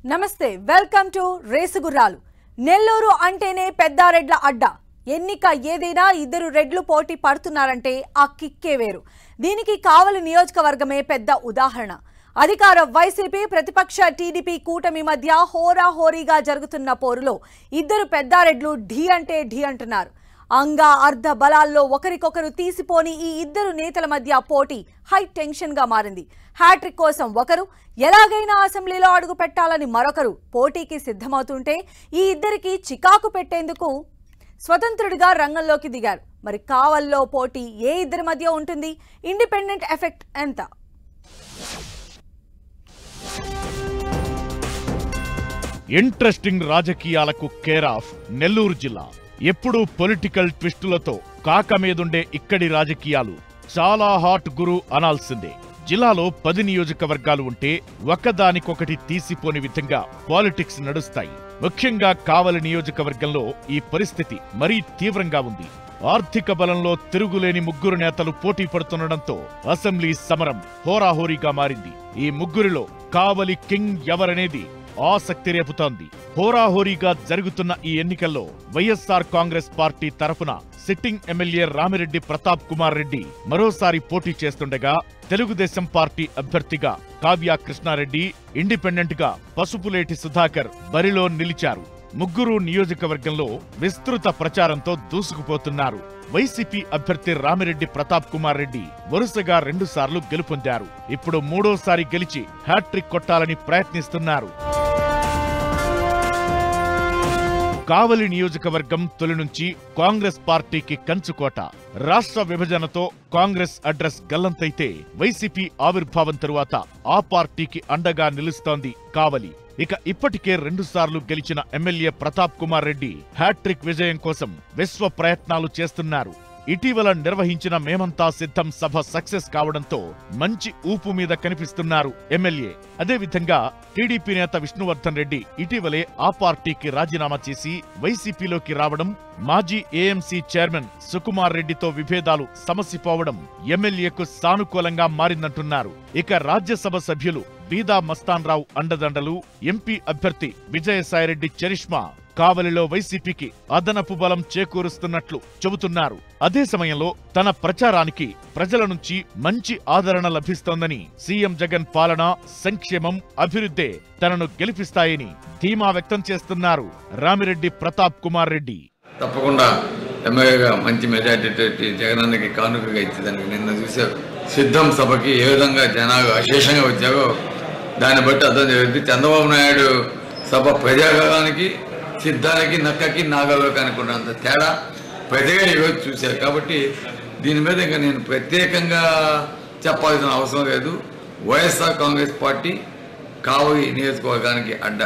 నమస్తే welcome to రేసుగుర్రాలు Nellore అంటేనే పెద్దారెడ్ల అడ్డ ఎన్నిక ఏదైనా ఇద్దరు రెడ్లు పోటీ పడుతున్నారంటే ఆ కిక్కే వేరు దీనికి కావలి నియోజకవర్గమే పెద్ద ఉదాహరణ అధికార వైసీపీ ప్రతిపక్ష టీడీపీ కూటమి మధ్య హోరాహోరీగా జరుగుతున్న పోరులో ఇద్దరు పెద్దారెడ్లు ఢీ అంటే ఢీ అంటున్నారు అంగా అర్ధ బలాల్లో ఒకరికొకరు తీసిపోని ఈ ఇద్దరు నేతల మధ్య పోటీ హై టెన్షన్ గా మారింది హ్యాట్రిక్ కోసం ఒకరు ఎలాగైనా అసెంబ్లీలో అడుగు పెట్టాలని మరొకరు పోటీకి సిద్ధమవుతుంటే ఈ ఇద్దరికి చికాకు పెట్టేందుకు స్వతంత్రుడిగా రంగంలోకి దిగారు మరి కావల్లో పోటీ ఏ ఇద్దరి మధ్య ఉంటుంది ఇండిపెండెంట్ ఎఫెక్ట్ ఎంత ఇంట్రెస్టింగ్ రాజకీయాలకు కేర్ ఆఫ్ నెల్లూరు జిల్లా ఎప్పుడూ పొలిటికల్ ట్విస్టులతో కాక మీదుండే ఇక్కడి రాజకీయాలు చాలా హాట్ గురు అనాల్సిందే జిల్లాలో పది నియోజకవర్గాలు ఉంటే ఒకదానికొకటి తీసిపోని విధంగా పాలిటిక్స్ నడుస్తాయి ముఖ్యంగా కావలి నియోజకవర్గంలో ఈ పరిస్థితి మరీ తీవ్రంగా ఉంది ఆర్థిక బలంలో తిరుగులేని ముగ్గురు నేతలు పోటీ పడుతుండటంతో అసెంబ్లీ సమరం హోరాహోరీగా మారింది ఈ ముగ్గురిలో కావలి కింగ్ ఎవరనేది ఆసక్తి రేపుతోంది హోరాహోరీగా జరుగుతున్న ఈ ఎన్నికల్లో వైఎస్ఆర్ కాంగ్రెస్ పార్టీ తరఫున సిట్టింగ్ ఎమ్మెల్యే రామిరెడ్డి ప్రతాప్ కుమార్ రెడ్డి మరోసారి పోటీ చేస్తుండగా తెలుగుదేశం పార్టీ అభ్యర్థిగా కావ్య కృష్ణారెడ్డి ఇండిపెండెంట్ గా పసుపులేటి సుధాకర్ బరిలో నిలిచారు ముగ్గురు నియోజకవర్గంలో విస్తృత ప్రచారంతో దూసుకుపోతున్నారు వైసీపీ అభ్యర్థి రామిరెడ్డి ప్రతాప్ కుమార్ రెడ్డి వరుసగా రెండుసార్లు గెలుపొందారు ఇప్పుడు మూడోసారి గెలిచి హ్యాట్రిక్ కొట్టాలని ప్రయత్నిస్తున్నారు కావలి నియోజకవర్గం తొలి నుంచి కాంగ్రెస్ పార్టీకి కంచుకోట రాష్ట్ర విభజనతో కాంగ్రెస్ అడ్రస్ గల్లంతైతే వైసీపీ ఆవిర్భావం తరువాత ఆ పార్టీకి అండగా నిలుస్తోంది కావలి ఇక ఇప్పటికే రెండుసార్లు గెలిచిన ఎమ్మెల్యే ప్రతాప్ కుమార్ రెడ్డి హ్యాట్రిక్ విజయం కోసం విశ్వ ప్రయత్నాలు చేస్తున్నారు ఇటీవల నిర్వహించిన మేమంతా సిద్ధం సభ సక్సెస్ కావడంతో మంచి ఊపు మీద కనిపిస్తున్నారు ఎమ్మెల్యే అదేవిధంగా టీడీపీ నేత విష్ణువర్ధన్ రెడ్డి ఇటీవలే ఆ పార్టీకి రాజీనామా చేసి వైసీపీలోకి రావడం మాజీ ఏఎంసీ చైర్మన్ సుకుమార్ రెడ్డితో విభేదాలు సమసిపోవడం ఎమ్మెల్యేకు సానుకూలంగా మారిందంటున్నారు ఇక రాజ్యసభ సభ్యులు బీదా మస్తాన్ రావు అండదండలు ఎంపీ అభ్యర్థి విజయసాయిరెడ్డి చరిష్మా కావలిలో వైసీపీకి అదనపు బలం చేకూరుస్తున్నట్లు చెబుతున్నారు అదే సమయంలో తన ప్రచారానికి ప్రజల నుంచి మంచి ఆదరణ లభిస్తోందని సీఎం జగన్ పాలన సంక్షేమం అభివృద్ధే తనను గెలిపిస్తాయని ధీమా వ్యక్తం చేస్తున్నారు రామిరెడ్డి ప్రతాప్ కుమార్ రెడ్డి తప్పకుండా ఎమ్మెల్యేగా మంచి మెజార్టీ తోటి జగనన్నకి కానుకగా ఇచ్చేదానికి నిన్న చూసే సిద్ధం సభకి ఏ విధంగా జనాలు అశేషంగా వచ్చారో దాన్ని బట్టి అర్థం జరిగింది చంద్రబాబు నాయుడు సభ ప్రజాగానికి సిద్ధానికి నక్కకి నాగలోకానికి ఉన్నంత తేడా ప్రజగా ఈరోజు చూశారు కాబట్టి దీని మీద ఇంకా నేను ప్రత్యేకంగా చెప్పాల్సిన అవసరం లేదు వైఎస్ఆర్ కాంగ్రెస్ పార్టీ కావలి నియోజకవర్గానికి అడ్డ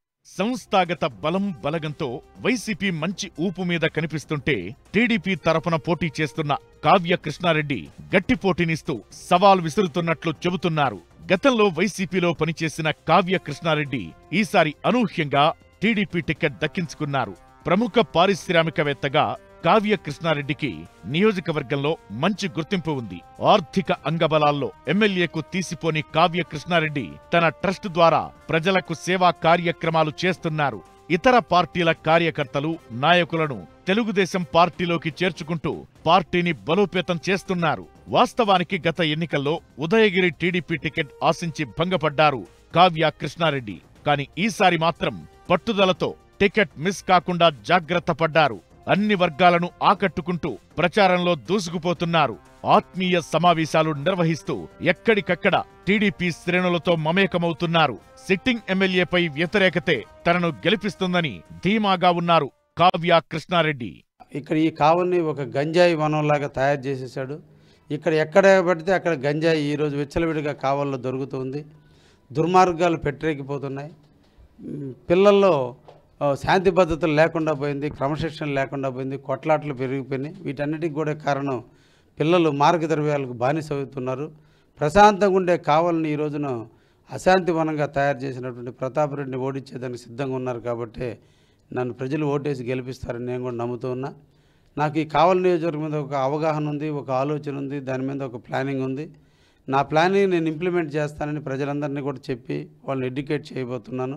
సంస్థాగత బలం బలగంతో వైసీపీ మంచి ఊపు మీద కనిపిస్తుంటే టీడీపీ తరపున పోటీ చేస్తున్న కావ్య కృష్ణారెడ్డి గట్టి పోటీనిస్తూ సవాల్ విసురుతున్నట్లు చెబుతున్నారు గతంలో వైసీపీలో పనిచేసిన కావ్య కృష్ణారెడ్డి ఈసారి అనూహ్యంగా టీడీపీ టికెట్ దక్కించుకున్నారు ప్రముఖ పారిశ్రామికవేత్తగా కావ్య కృష్ణారెడ్డికి నియోజకవర్గంలో మంచి గుర్తింపు ఉంది ఆర్థిక అంగబలాల్లో ఎమ్మెల్యేకు తీసిపోని కావ్య కృష్ణారెడ్డి తన ట్రస్ట్ ద్వారా ప్రజలకు సేవా కార్యక్రమాలు చేస్తున్నారు ఇతర పార్టీల కార్యకర్తలు నాయకులను తెలుగుదేశం పార్టీలోకి చేర్చుకుంటూ పార్టీని బలోపేతం చేస్తున్నారు వాస్తవానికి గత ఎన్నికల్లో ఉదయగిరి టీడీపీ టికెట్ ఆశించి భంగపడ్డారు కావ్య కృష్ణారెడ్డి కాని ఈసారి మాత్రం పట్టుదలతో టికెట్ మిస్ కాకుండా జాగ్రత్త పడ్డారు అన్ని వర్గాలను ఆకట్టుకుంటూ ప్రచారంలో దూసుకుపోతున్నారు ఆత్మీయ సమావేశాలు నిర్వహిస్తూ ఎక్కడికక్కడ టీడీపీ శ్రేణులతో మమేకమవుతున్నారు సిట్టింగ్ ఎమ్మెల్యేపై వ్యతిరేకతే తనను గెలిపిస్తుందని ధీమాగా ఉన్నారు కావ్య కృష్ణారెడ్డి ఇక్కడ ఈ కావల్ని ఒక గంజాయి వనంలాగా తయారు చేసేసాడు ఇక్కడ ఎక్కడ పడితే అక్కడ గంజాయి ఈరోజు విచ్చలవిడిగా కావల్లో దొరుకుతుంది దుర్మార్గాలు పెట్టరేకిపోతున్నాయి మ్, పిల్లల్లో ఆ, శాంతి భద్రతలు లేకుండా పోయింది క్రమశిక్షణ లేకుండా పోయింది కొట్లాటలు పెరిగిపోయినాయి వీటన్నిటికి కూడా కారణం పిల్లలు మార్గద్రవ్యాలకు బానిస అవుతున్నారు ప్రశాంతంగా ఉండే కావాలని ఈ రోజున అశాంతి వనంగా తయారు చేసినటువంటి ప్రతాప్ రెడ్డిని ఓడించేదానికి సిద్ధంగా ఉన్నారు కాబట్టి నన్ను ప్రజలు ఓటేసి గెలిపిస్తారని నేను కూడా నమ్ముతూ ఉన్నా నాకు ఈ కావలి నియోజకవర్గం మీద ఒక అవగాహన ఉంది ఒక ఆలోచన ఉంది దాని మీద ఒక ప్లానింగ్ ఉంది నా ప్లానింగ్ నేను ఇంప్లిమెంట్ చేస్తానని ప్రజలందరినీ కూడా చెప్పి వాళ్ళని ఎడ్యుకేట్ చేయబోతున్నాను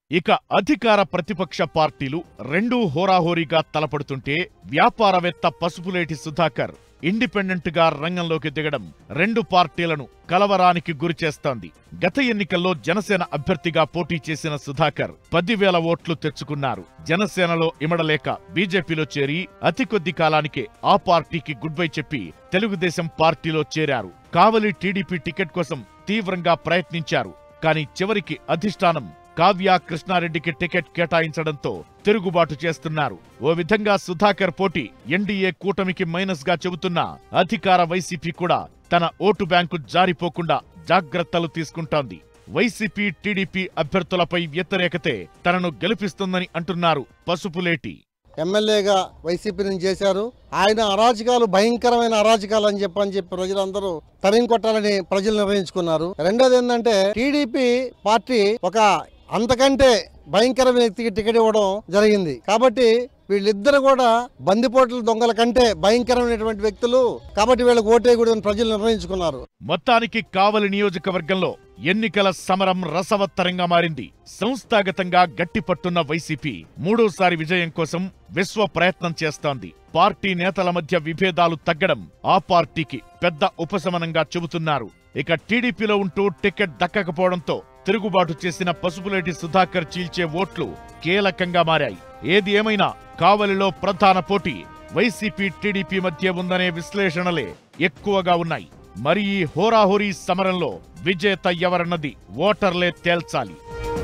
ఇక అధికార ప్రతిపక్ష పార్టీలు రెండూ హోరాహోరీగా తలపడుతుంటే వ్యాపారవేత్త పసుపులేటి సుధాకర్ ఇండిపెండెంట్ గా రంగంలోకి దిగడం రెండు పార్టీలను కలవరానికి గురిచేస్తోంది గత ఎన్నికల్లో జనసేన అభ్యర్థిగా పోటీ చేసిన సుధాకర్ పదివేల ఓట్లు తెచ్చుకున్నారు జనసేనలో ఇమడలేక బీజేపీలో చేరి అతి కొద్ది కాలానికే ఆ పార్టీకి గుడ్ బై చెప్పి తెలుగుదేశం పార్టీలో చేరారు కావలి టీడీపీ టికెట్ కోసం తీవ్రంగా ప్రయత్నించారు కానీ చివరికి అధిష్టానం కావ్య కృష్ణారెడ్డికి టికెట్ కేటాయించడంతో తిరుగుబాటు చేస్తున్నారు ఓ విధంగా సుధాకర్ పోటీ ఎన్డీఏ కూటమికి మైనస్ గా చెబుతున్న అధికార వైసీపీ కూడా తన ఓటు బ్యాంకు జారిపోకుండా జాగ్రత్తలు తీసుకుంటోంది వైసీపీ టీడీపీ అభ్యర్థులపై వ్యతిరేకతే తనను గెలిపిస్తుందని అంటున్నారు పసుపులేటి ఎమ్మెల్యేగా వైసీపీ నుంచి చేశారు ఆయన అరాజకాలు భయంకరమైన అరాజకాలు అని చెప్పని చెప్పి ప్రజలందరూ తరిం కొట్టాలని ప్రజలు నిర్ణయించుకున్నారు రెండోది ఏంటంటే టీడీపీ పార్టీ ఒక అంతకంటే భయంకరమైన వ్యక్తికి టికెట్ ఇవ్వడం జరిగింది కాబట్టి వీళ్ళిద్దరు కూడా బందిపోట్ల దొంగల కంటే భయంకరమైనటువంటి వ్యక్తులు కాబట్టి వీళ్ళకి ఓటేయకూడదని ప్రజలు నిర్ణయించుకున్నారు మొత్తానికి కావలి నియోజకవర్గంలో ఎన్నికల సమరం రసవత్తరంగా మారింది సంస్థాగతంగా గట్టిపట్టున్న వైసీపీ మూడోసారి విజయం కోసం విశ్వ ప్రయత్నం చేస్తోంది పార్టీ నేతల మధ్య విభేదాలు తగ్గడం ఆ పార్టీకి పెద్ద ఉపశమనంగా చెబుతున్నారు ఇక టీడీపీలో ఉంటూ టికెట్ దక్కకపోవడంతో తిరుగుబాటు చేసిన పసుపులేటి సుధాకర్ చీల్చే ఓట్లు కీలకంగా మారాయి ఏది ఏమైనా కావలిలో ప్రధాన పోటీ వైసీపీ టీడీపీ మధ్య ఉందనే విశ్లేషణలే ఎక్కువగా ఉన్నాయి మరి ఈ హోరాహోరీ సమరంలో విజేత ఎవరన్నది ఓటర్లే తేల్చాలి